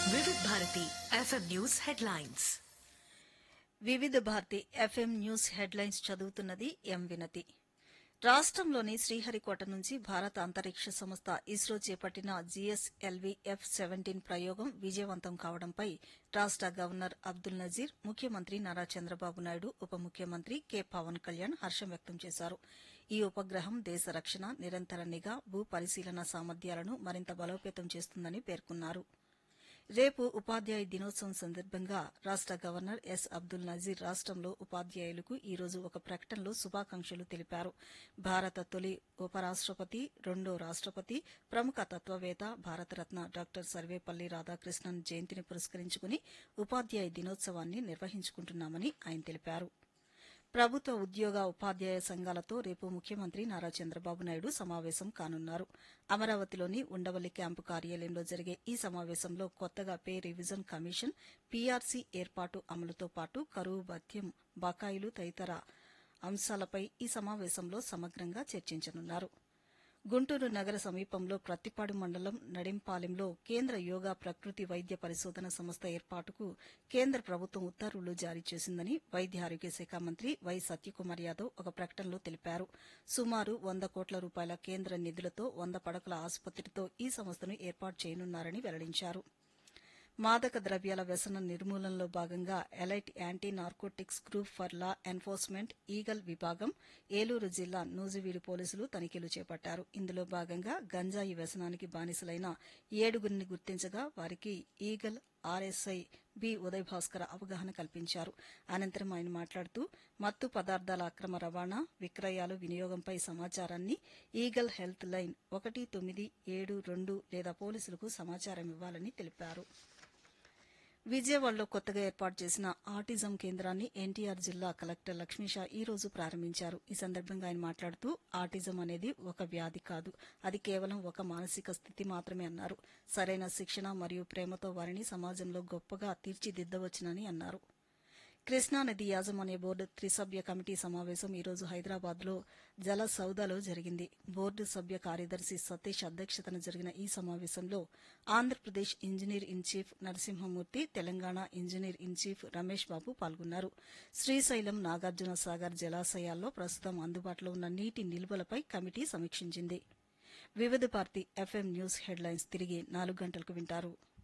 వివిధ Bharati FM news headlines వివిధ Bharati FM news headlines చదువుతున్నది ఎం వినతి రాష్ట్రంలోని శ్రీహరికోట నుంచి భారత అంతరిక్ష సంస్థ ఇస్రో చేపట్టిన జీఎస్ఎల్వీ ఎఫ్ సెవెంటీన్ ప్రయోగం విజయవంతం కావడంపై రాష్ట గవర్నర్ అబ్దుల్ నజీర్ ముఖ్యమంత్రి నారా చంద్రబాబు నాయుడు ఉప ముఖ్యమంత్రి కె పవన్ కళ్యాణ్ హర్షం వ్యక్తం చేశారు ఈ ఉపగ్రహం దేశ రక్షణ నిరంతర నిఘా భూ పరిశీలన సామర్థ్యాలను మరింత బలోపేతం చేస్తుందని పేర్కొన్నారు రేపు ఉపాధ్యాయ దినోత్సవం సందర్భంగా రాష్ట గవర్నర్ ఎస్ అబ్దుల్ నజీర్ రాష్ట్రంలో ఉపాధ్యాయులకు ఈ రోజు ఒక ప్రకటనలో శుభాకాంక్షలు తెలిపారు భారత తొలి ఉపరాష్టపతి రెండో రాష్టపతి ప్రముఖ తత్వవేత్త భారతరత్న డాక్టర్ సర్వేపల్లి రాధాకృష్ణన్ జయంతిని పురస్కరించుకుని ఉపాధ్యాయ దినోత్సవాన్ని నిర్వహించుకుంటున్నామని ఆయన తెలిపారు ప్రభుత్వ ఉద్యోగ ఉపాధ్యాయ సంఘాలతో రేపు ముఖ్యమంత్రి నారా చంద్రబాబు నాయుడు సమావేశం కానున్నారు అమరావతిలోని ఉండవల్లి క్యాంపు కార్యాలయంలో జరిగే ఈ సమావేశంలో కొత్తగా పే రివిజన్ కమిషన్ పీఆర్సీ ఏర్పాటు అమలుతో పాటు కరువు భత్యం బకాయిలు తదితర అంశాలపై ఈ సమావేశంలో సమగ్రంగా చర్చించనున్నారు గుంటూరు నగర సమీపంలో ప్రత్తిపాడు మండలం నడింపాలెంలో కేంద్ర యోగా ప్రకృతి వైద్య పరిశోధన సంస్థ ఏర్పాటుకు కేంద్ర ప్రభుత్వం ఉత్తర్వులు జారీ చేసిందని వైద్య ఆరోగ్య శాఖ మంత్రి వై సత్యకుమార్ యాదవ్ ఒక ప్రకటనలో తెలిపారు సుమారు వంద కోట్ల రూపాయల కేంద్ర నిధులతో వంద పడకల ఆసుపత్రితో ఈ సంస్థను ఏర్పాటు చేయనున్నారని వెల్లడించారు మాదక ద్రవ్యాల వ్యసన నిర్మూలనలో భాగంగా elite anti narcotics group for law enforcement eagle విభాగం ఏలూరు జిల్లా నూజివీడు పోలీసులు తనిఖీలు చేపట్టారు ఇందులో భాగంగా గంజాయి వ్యసనానికి బానిసలైన ఏడుగురిని గుర్తించగా వారికి eagle RSI B Uday Bhaskar అవగాహన కల్పించారు అనంతరం ఆయన మాట్లాడుతూ మత్తు పదార్థాల అక్రమ రవాణా విక్రయాలు వినియోగంపై సమాచారాన్ని ఈగల్ హెల్త్ లైన్ ఒకటి తొమ్మిది ఏడు రెండు లేదా పోలీసులకు సమాచారం ఇవ్వాలని తెలిపారు విజయవాడలో కొత్తగా ఏర్పాటు చేసిన ఆటిజం కేంద్రాన్ని ఎన్టీఆర్ జిల్లా కలెక్టర్ లక్ష్మీషా ఈ రోజు ప్రారంభించారు ఈ సందర్భంగా ఆయన మాట్లాడుతూ ఆటిజం అనేది ఒక వ్యాధి కాదు అది కేవలం ఒక మానసిక స్థితి మాత్రమే అన్నారు సరైన శిక్షణ మరియు ప్రేమతో వారిని సమాజంలో గొప్పగా తీర్చిదిద్దవచ్చునని అన్నారు కృష్ణానది యాజమాన్య బోర్డు త్రిసభ్య కమిటీ సమావేశం ఈ రోజు హైదరాబాద్ లో జల సౌదాలో జరిగింది బోర్డు సభ్య కార్యదర్శి సతీష్ అధ్యక్షతన జరిగిన ఈ సమావేశంలో Andhra Pradesh engineer in chief Narasimhamurthy Telangana engineer in chief Ramesh Babu పాల్గొన్నారు శ్రీశైలం నాగార్జున సాగర్ జలాశయాల్లో ప్రస్తుతం అందుబాటులో ఉన్న నీటి నిల్వలపై కమిటీ సమీక్షించింది వివిధ భారతి ఎఫ్ఎం న్యూస్ హెడ్లైన్స్ తిరిగి నాలుగు గంటలకు వింటారు